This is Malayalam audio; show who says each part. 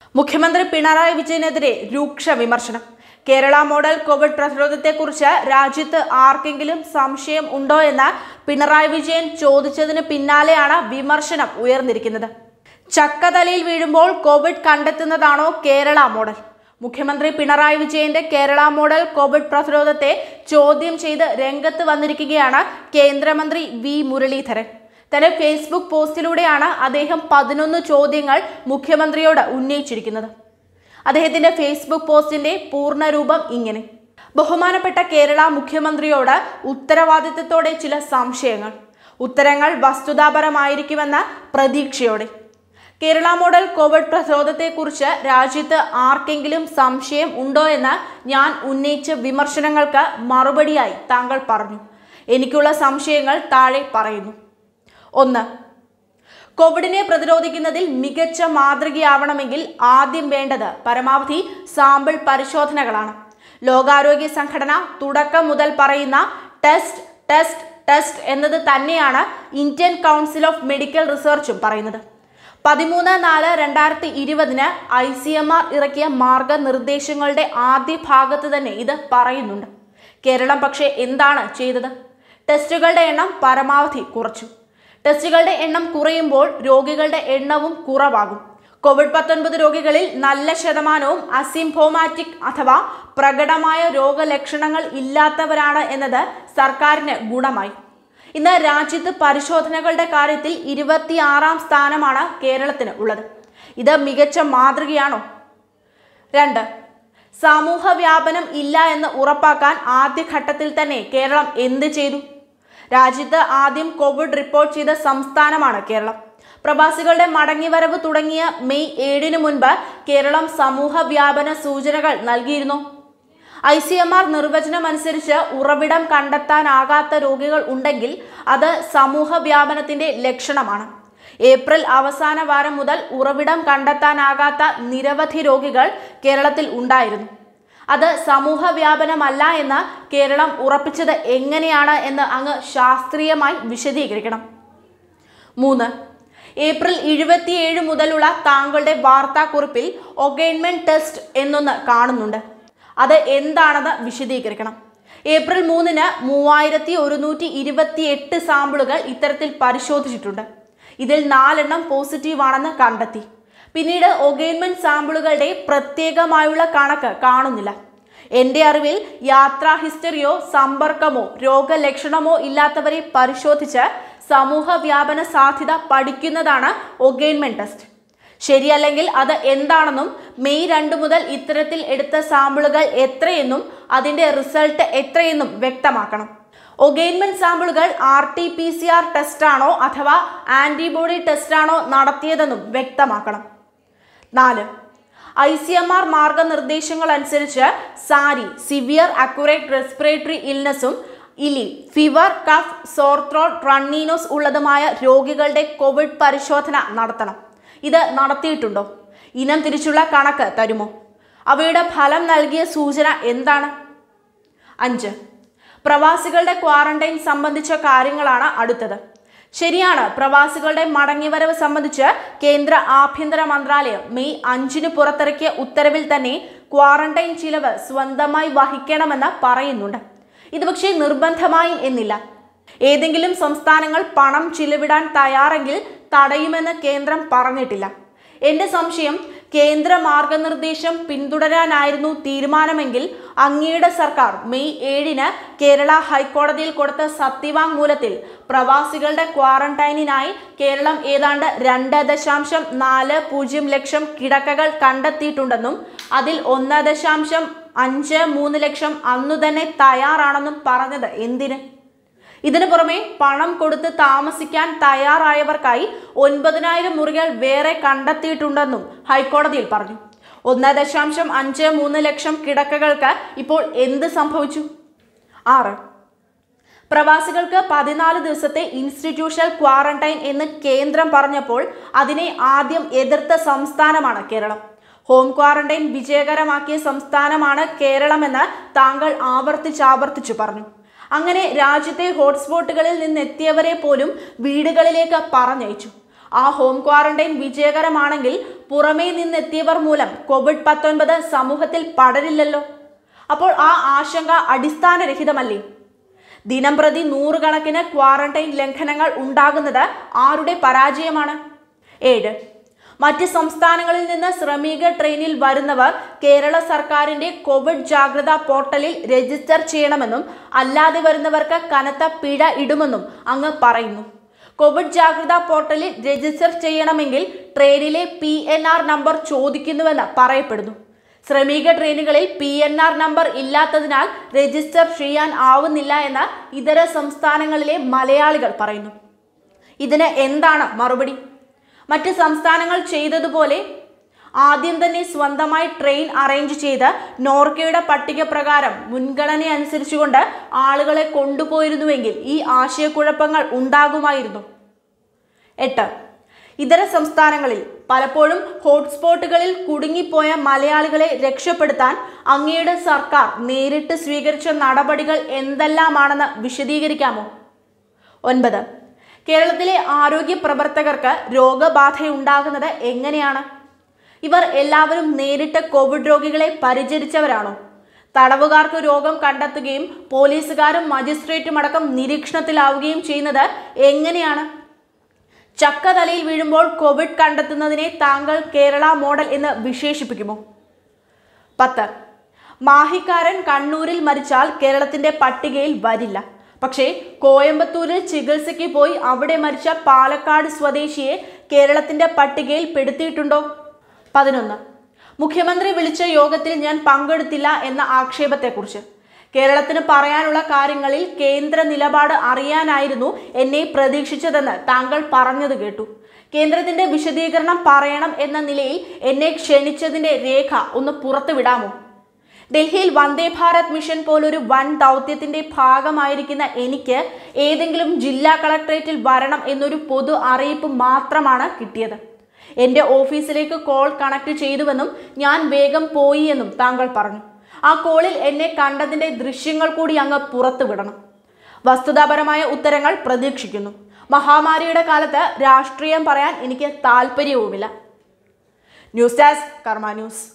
Speaker 1: മുഖ്യമന്ത്രി പിണറായി വിജയനെതിരെ രൂക്ഷ വിമർശനം കേരള മോഡൽ കോവിഡ് പ്രതിരോധത്തെക്കുറിച്ച് രാജ്യത്ത് ആർക്കെങ്കിലും സംശയം ഉണ്ടോ എന്ന് പിണറായി വിജയൻ ചോദിച്ചതിന് പിന്നാലെയാണ് വിമർശനം ഉയർന്നിരിക്കുന്നത് ചക്കതലയിൽ വീഴുമ്പോൾ കോവിഡ് കണ്ടെത്തുന്നതാണോ കേരള മോഡൽ മുഖ്യമന്ത്രി പിണറായി വിജയന്റെ കേരള മോഡൽ കോവിഡ് പ്രതിരോധത്തെ ചോദ്യം ചെയ്ത് രംഗത്ത് വന്നിരിക്കുകയാണ് കേന്ദ്രമന്ത്രി വി മുരളീധരൻ തന്റെ ഫേസ്ബുക്ക് പോസ്റ്റിലൂടെയാണ് അദ്ദേഹം പതിനൊന്ന് ചോദ്യങ്ങൾ മുഖ്യമന്ത്രിയോട് ഉന്നയിച്ചിരിക്കുന്നത് അദ്ദേഹത്തിന്റെ ഫേസ്ബുക്ക് പോസ്റ്റിന്റെ പൂർണ്ണരൂപം ഇങ്ങനെ ബഹുമാനപ്പെട്ട കേരള മുഖ്യമന്ത്രിയോട് ഉത്തരവാദിത്തത്തോടെ ചില സംശയങ്ങൾ ഉത്തരങ്ങൾ വസ്തുതാപരമായിരിക്കുമെന്ന പ്രതീക്ഷയോടെ കേരള മോഡൽ കോവിഡ് പ്രതിരോധത്തെക്കുറിച്ച് രാജ്യത്ത് ആർക്കെങ്കിലും സംശയം ഉണ്ടോ എന്ന് ഞാൻ ഉന്നയിച്ച വിമർശനങ്ങൾക്ക് മറുപടിയായി താങ്കൾ പറഞ്ഞു എനിക്കുള്ള സംശയങ്ങൾ താഴെ പറയുന്നു ഒന്ന് കോവിഡിനെ പ്രതിരോധിക്കുന്നതിൽ മികച്ച മാതൃകയാവണമെങ്കിൽ ആദ്യം വേണ്ടത് പരമാവധി സാമ്പിൾ പരിശോധനകളാണ് ലോകാരോഗ്യ സംഘടന തുടക്കം മുതൽ പറയുന്ന ടെസ്റ്റ് ടെസ്റ്റ് ടെസ്റ്റ് എന്നത് തന്നെയാണ് ഇന്ത്യൻ കൗൺസിൽ ഓഫ് മെഡിക്കൽ റിസർച്ചും പറയുന്നത് പതിമൂന്ന് നാല് രണ്ടായിരത്തി ഇരുപതിന് ഐ സി എം ആർ ഇറക്കിയ മാർഗനിർദ്ദേശങ്ങളുടെ ആദ്യ ഭാഗത്ത് തന്നെ ഇത് പറയുന്നുണ്ട് കേരളം പക്ഷേ എന്താണ് ചെയ്തത് ടെസ്റ്റുകളുടെ എണ്ണം പരമാവധി കുറച്ചു ടെസ്റ്റുകളുടെ എണ്ണം കുറയുമ്പോൾ രോഗികളുടെ എണ്ണവും കുറവാകും കോവിഡ് പത്തൊൻപത് രോഗികളിൽ നല്ല ശതമാനവും അസിംഫോമാറ്റിക് അഥവാ പ്രകടമായ രോഗലക്ഷണങ്ങൾ ഇല്ലാത്തവരാണ് എന്നത് സർക്കാരിന് ഗുണമായി ഇന്ന് രാജ്യത്ത് പരിശോധനകളുടെ കാര്യത്തിൽ ഇരുപത്തിയാറാം സ്ഥാനമാണ് കേരളത്തിന് ഉള്ളത് ഇത് മികച്ച മാതൃകയാണോ രണ്ട് സമൂഹ വ്യാപനം ഇല്ല എന്ന് ഉറപ്പാക്കാൻ ആദ്യഘട്ടത്തിൽ തന്നെ കേരളം എന്ത് ചെയ്തു രാജ്യത്ത് ആദ്യം കോവിഡ് റിപ്പോർട്ട് ചെയ്ത സംസ്ഥാനമാണ് കേരളം പ്രവാസികളുടെ മടങ്ങിവരവ് തുടങ്ങിയ മെയ് ഏഴിന് മുൻപ് കേരളം സമൂഹ വ്യാപന സൂചനകൾ നൽകിയിരുന്നു ഐ സി എം ആർ നിർവചനം അനുസരിച്ച് ഉറവിടം കണ്ടെത്താനാകാത്ത രോഗികൾ ഉണ്ടെങ്കിൽ അത് സമൂഹ വ്യാപനത്തിന്റെ ലക്ഷണമാണ് ഏപ്രിൽ അവസാന വാരം മുതൽ ഉറവിടം കണ്ടെത്താനാകാത്ത നിരവധി രോഗികൾ കേരളത്തിൽ ഉണ്ടായിരുന്നു അത് സമൂഹ വ്യാപനമല്ല എന്ന് കേരളം ഉറപ്പിച്ചത് എങ്ങനെയാണ് എന്ന് അങ്ങ് ശാസ്ത്രീയമായി വിശദീകരിക്കണം മൂന്ന് ഏപ്രിൽ ഇരുപത്തിയേഴ് മുതലുള്ള താങ്കളുടെ വാർത്താക്കുറിപ്പിൽ ഒഗൈൻമെന്റ് ടെസ്റ്റ് എന്നൊന്ന് കാണുന്നുണ്ട് അത് എന്താണെന്ന് വിശദീകരിക്കണം ഏപ്രിൽ മൂന്നിന് മൂവായിരത്തി ഒരുന്നൂറ്റി ഇരുപത്തി എട്ട് സാമ്പിളുകൾ ഇത്തരത്തിൽ പരിശോധിച്ചിട്ടുണ്ട് ഇതിൽ നാലെണ്ണം പോസിറ്റീവ് ആണെന്ന് കണ്ടെത്തി പിന്നീട് ഒഗൈൻമെന്റ് സാമ്പിളുകളുടെ പ്രത്യേകമായുള്ള കണക്ക് കാണുന്നില്ല എൻ്റെ അറിവിൽ യാത്രാ ഹിസ്റ്ററിയോ സമ്പർക്കമോ രോഗലക്ഷണമോ ഇല്ലാത്തവരെ പരിശോധിച്ച് സമൂഹ വ്യാപന സാധ്യത പഠിക്കുന്നതാണ് ഒഗൈൻമെന്റ് ടെസ്റ്റ് ശരിയല്ലെങ്കിൽ അത് എന്താണെന്നും മെയ് രണ്ട് മുതൽ ഇത്തരത്തിൽ എടുത്ത സാമ്പിളുകൾ എത്രയെന്നും അതിന്റെ റിസൾട്ട് എത്രയെന്നും വ്യക്തമാക്കണം ഒഗൈൻമെന്റ് സാമ്പിളുകൾ R T P C R ടെസ്റ്റാണോ അഥവാ ആന്റിബോഡി ടെസ്റ്റാണോ നടത്തിയതെന്നും വ്യക്തമാക്കണം നാല് ഐ സി എം ആർ മാർഗനിർദ്ദേശങ്ങൾ അനുസരിച്ച് സാരി സിവിയർ അക്യുറേറ്റ് റെസ്പിറേറ്ററി ഇൽനെസ്സും ILI fever cough sore throat runny nose ഉള്ളതുമായ രോഗികളുടെ കോവിഡ് പരിശോധന നടത്തണം ഇത് നടത്തിയിട്ടുണ്ടോ ഇനം തിരിച്ചുള്ള കണക്ക് തരുമോ അവയുടെ ഫലം നൽകിയ സൂചന എന്താണ് അഞ്ച് പ്രവാസികളുടെ ക്വാറന്റൈൻ സംബന്ധിച്ച കാര്യങ്ങളാണ് അടുത്തത് ശരിയാണ് പ്രവാസികളുടെ മടങ്ങിവരവ് സംബന്ധിച്ച് കേന്ദ്ര ആഭ്യന്തര മന്ത്രാലയം മെയ് അഞ്ചിന് പുറത്തിറക്കിയ ഉത്തരവിൽ തന്നെ ക്വാറന്റൈൻ ചിലവ് സ്വന്തമായി വഹിക്കണമെന്ന് പറയുന്നുണ്ട് ഇത് പക്ഷേ നിർബന്ധമായും എന്നില്ല ഏതെങ്കിലും സംസ്ഥാനങ്ങൾ പണം ചിലവിടാൻ തയ്യാറെങ്കിൽ തടയുമെന്ന് കേന്ദ്രം പറഞ്ഞിട്ടില്ല എന്റെ സംശയം കേന്ദ്ര മാർഗനിർദ്ദേശം പിന്തുടരാനായിരുന്നു തീരുമാനമെങ്കിൽ അങ്ങയുടെ സർക്കാർ മെയ് ഏഴിന് കേരള ഹൈക്കോടതിയിൽ കൊടുത്ത സത്യവാങ്മൂലത്തിൽ പ്രവാസികളുടെ ക്വാറന്റൈനിനായി കേരളം ഏതാണ്ട് രണ്ട് ദശാംശം നാല് പൂജ്യം ലക്ഷം കിടക്കകൾ കണ്ടെത്തിയിട്ടുണ്ടെന്നും അതിൽ ഒന്ന് ദശാംശം അഞ്ച് മൂന്ന് ലക്ഷം അന്നു തന്നെ തയ്യാറാണെന്നും പറഞ്ഞത് എന്തിന് ഇതിനു പുറമെ പണം കൊടുത്ത് താമസിക്കാൻ തയ്യാറായവർക്കായി ഒൻപതിനായിരം മുറികൾ വേറെ കണ്ടെത്തിയിട്ടുണ്ടെന്നും ഹൈക്കോടതിയിൽ പറഞ്ഞു ഒന്ന് ദശാംശം അഞ്ച് മൂന്ന് ലക്ഷം കിടക്കകൾക്ക് ഇപ്പോൾ എന്ത് സംഭവിച്ചു ആറ് പ്രവാസികൾക്ക് പതിനാല് ദിവസത്തെ ഇൻസ്റ്റിറ്റ്യൂഷണൽ ക്വാറന്റൈൻ എന്ന് കേന്ദ്രം പറഞ്ഞപ്പോൾ അതിനെ ആദ്യം എതിർത്ത സംസ്ഥാനമാണ് കേരളം ഹോം ക്വാറന്റൈൻ വിജയകരമാക്കിയ സംസ്ഥാനമാണ് കേരളമെന്ന് താങ്കൾ ആവർത്തിച്ചാവർത്തിച്ചു പറഞ്ഞു അങ്ങനെ രാജ്യത്തെ ഹോട്ട്സ്പോട്ടുകളിൽ നിന്നെത്തിയവരെ പോലും വീടുകളിലേക്ക് പറഞ്ഞയച്ചു ആ ഹോം ക്വാറന്റൈൻ വിജയകരമാണെങ്കിൽ പുറമേ നിന്നെത്തിയവർ മൂലം കോവിഡ് പത്തൊൻപത് സമൂഹത്തിൽ പടരില്ലല്ലോ അപ്പോൾ ആ ആശങ്ക അടിസ്ഥാനരഹിതമല്ലേ ദിനം പ്രതി നൂറുകണക്കിന് ക്വാറന്റൈൻ ലംഘനങ്ങൾ ഉണ്ടാകുന്നത് ആരുടെ പരാജയമാണ് ഏഴ് മറ്റ് സംസ്ഥാനങ്ങളിൽ നിന്ന് ശ്രമിക ട്രെയിനിൽ വരുന്നവർ കേരള സർക്കാരിന്റെ കോവിഡ് ജാഗ്രതാ പോർട്ടലിൽ രജിസ്റ്റർ ചെയ്യണമെന്നും അല്ലാതെ വരുന്നവർക്ക് കനത്ത പിഴ ഇടുമെന്നും അങ്ങ് പറയുന്നു കോവിഡ് ജാഗ്രതാ പോർട്ടലിൽ രജിസ്റ്റർ ചെയ്യണമെങ്കിൽ ട്രെയിനിലെ പി എൻ ആർ നമ്പർ ചോദിക്കുന്നുവെന്ന് പറയപ്പെടുന്നു ശ്രമിക ട്രെയിനുകളിൽ പി എൻ ആർ നമ്പർ ഇല്ലാത്തതിനാൽ രജിസ്റ്റർ ചെയ്യാൻ ആവുന്നില്ല എന്ന് ഇതര സംസ്ഥാനങ്ങളിലെ മലയാളികൾ പറയുന്നു ഇതിന് എന്താണ് മറുപടി മറ്റ് സംസ്ഥാനങ്ങൾ ചെയ്തതുപോലെ ആദ്യം തന്നെ സ്വന്തമായി ട്രെയിൻ അറേഞ്ച് ചെയ്ത് നോർക്കയുടെ പട്ടിക പ്രകാരം മുൻഗണന അനുസരിച്ചുകൊണ്ട് ആളുകളെ കൊണ്ടുപോയിരുന്നുവെങ്കിൽ ഈ ആശയക്കുഴപ്പങ്ങൾ ഉണ്ടാകുമായിരുന്നു എട്ട് ഇതര സംസ്ഥാനങ്ങളിൽ പലപ്പോഴും ഹോട്ട്സ്പോട്ടുകളിൽ കുടുങ്ങിപ്പോയ മലയാളികളെ രക്ഷപ്പെടുത്താൻ അങ്ങയുടെ സർക്കാർ നേരിട്ട് സ്വീകരിച്ച നടപടികൾ എന്തെല്ലാമാണെന്ന് വിശദീകരിക്കാമോ ഒൻപത് കേരളത്തിലെ ആരോഗ്യ പ്രവർത്തകർക്ക് രോഗബാധയുണ്ടാകുന്നത് എങ്ങനെയാണ് ഇവർ എല്ലാവരും നേരിട്ട് കോവിഡ് രോഗികളെ പരിചരിച്ചവരാണോ തടവുകാർക്ക് രോഗം കണ്ടെത്തുകയും പോലീസുകാരും മജിസ്ട്രേറ്റും അടക്കം നിരീക്ഷണത്തിലാവുകയും ചെയ്യുന്നത് എങ്ങനെയാണ് ചക്ക തലയിൽ വീഴുമ്പോൾ കോവിഡ് കണ്ടെത്തുന്നതിനെ താങ്കൾ കേരള മോഡൽ എന്ന് വിശേഷിപ്പിക്കുമോ പത്ത് മാഹിക്കാരൻ കണ്ണൂരിൽ മരിച്ചാൽ കേരളത്തിന്റെ പട്ടികയിൽ വരില്ല പക്ഷേ കോയമ്പത്തൂരിൽ ചികിത്സയ്ക്ക് പോയി അവിടെ മരിച്ച പാലക്കാട് സ്വദേശിയെ കേരളത്തിന്റെ പട്ടികയിൽ പെടുത്തിയിട്ടുണ്ടോ പതിനൊന്ന് മുഖ്യമന്ത്രി വിളിച്ച യോഗത്തിൽ ഞാൻ പങ്കെടുത്തില്ല എന്ന ആക്ഷേപത്തെക്കുറിച്ച് കേരളത്തിന് പറയാനുള്ള കാര്യങ്ങളിൽ കേന്ദ്ര നിലപാട് അറിയാനായിരുന്നു എന്നെ പ്രതീക്ഷിച്ചതെന്ന് താങ്കൾ പറഞ്ഞത് കേട്ടു കേന്ദ്രത്തിന്റെ വിശദീകരണം പറയണം എന്ന നിലയിൽ എന്നെ ക്ഷണിച്ചതിന്റെ രേഖ ഒന്ന് പുറത്തുവിടാമോ ഡൽഹിയിൽ വന്ദേ ഭാരത് മിഷൻ പോലൊരു വൻ ദൗത്യത്തിന്റെ ഭാഗമായിരിക്കുന്ന എനിക്ക് ഏതെങ്കിലും ജില്ലാ കളക്ടറേറ്റിൽ വരണം എന്നൊരു പൊതു അറിയിപ്പ് മാത്രമാണ് കിട്ടിയത് എന്റെ ഓഫീസിലേക്ക് കോൾ കണക്ട് ചെയ്തുവെന്നും ഞാൻ വേഗം പോയി എന്നും താങ്കൾ പറഞ്ഞു ആ കോളിൽ എന്നെ കണ്ടതിന്റെ ദൃശ്യങ്ങൾ കൂടി അങ്ങ് പുറത്തുവിടണം വസ്തുതാപരമായ ഉത്തരങ്ങൾ പ്രതീക്ഷിക്കുന്നു മഹാമാരിയുടെ കാലത്ത് രാഷ്ട്രീയം പറയാൻ എനിക്ക് താല്പര്യവുമില്ല ന്യൂസ് ഡെസ്ക് കർമ്മ ന്യൂസ്